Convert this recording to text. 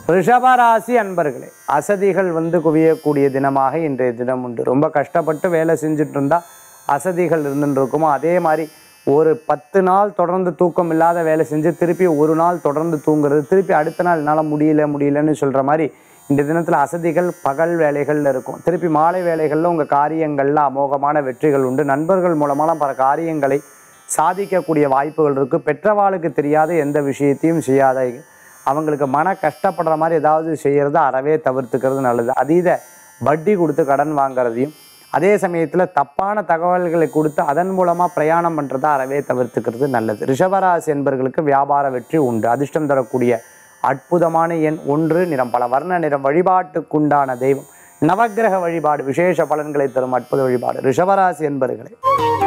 ரிஷபராசி அன்பர்களே அசதிகள் வந்து குவியக்கூடிய தினமாக இன்றைய தினம் உண்டு ரொம்ப கஷ்டப்பட்டு வேலை செஞ்சுட்டு இருந்தா அசதிகள் இருந்துட்டு இருக்குமோ அதே மாதிரி ஒரு பத்து நாள் தொடர்ந்து தூக்கம் இல்லாத வேலை செஞ்சு திருப்பி ஒரு நாள் தொடர்ந்து தூங்குறது திருப்பி அடுத்த நாள் என்னால் முடியல முடியலன்னு சொல்கிற மாதிரி இந்த தினத்தில் அசதிகள் பகல் வேலைகளில் இருக்கும் திருப்பி மாலை வேலைகளில் உங்கள் காரியங்களில் அமோகமான வெற்றிகள் உண்டு நண்பர்கள் மூலமான பல காரியங்களை சாதிக்கக்கூடிய வாய்ப்புகள் இருக்குது பெற்றவாளுக்கு தெரியாத எந்த விஷயத்தையும் செய்யாத அவங்களுக்கு மன கஷ்டப்படுற மாதிரி ஏதாவது செய்கிறத அறவே தவிர்த்துக்கிறது நல்லது அதீத வட்டி கொடுத்து கடன் வாங்குறதையும் அதே சமயத்தில் தப்பான தகவல்களை கொடுத்து அதன் மூலமாக பிரயாணம் பண்ணுறதை அறவே தவிர்த்துக்கிறது நல்லது ரிஷபராசி என்பவர்களுக்கு வியாபார வெற்றி உண்டு அதிர்ஷ்டம் தரக்கூடிய அற்புதமான எண் ஒன்று நிறம் பல வர்ண நிறம் வழிபாட்டுக்குண்டான தெய்வம் நவக்கிரக வழிபாடு விசேஷ பலன்களை தரும் அற்புத வழிபாடு ரிஷபராசி என்பவர்களே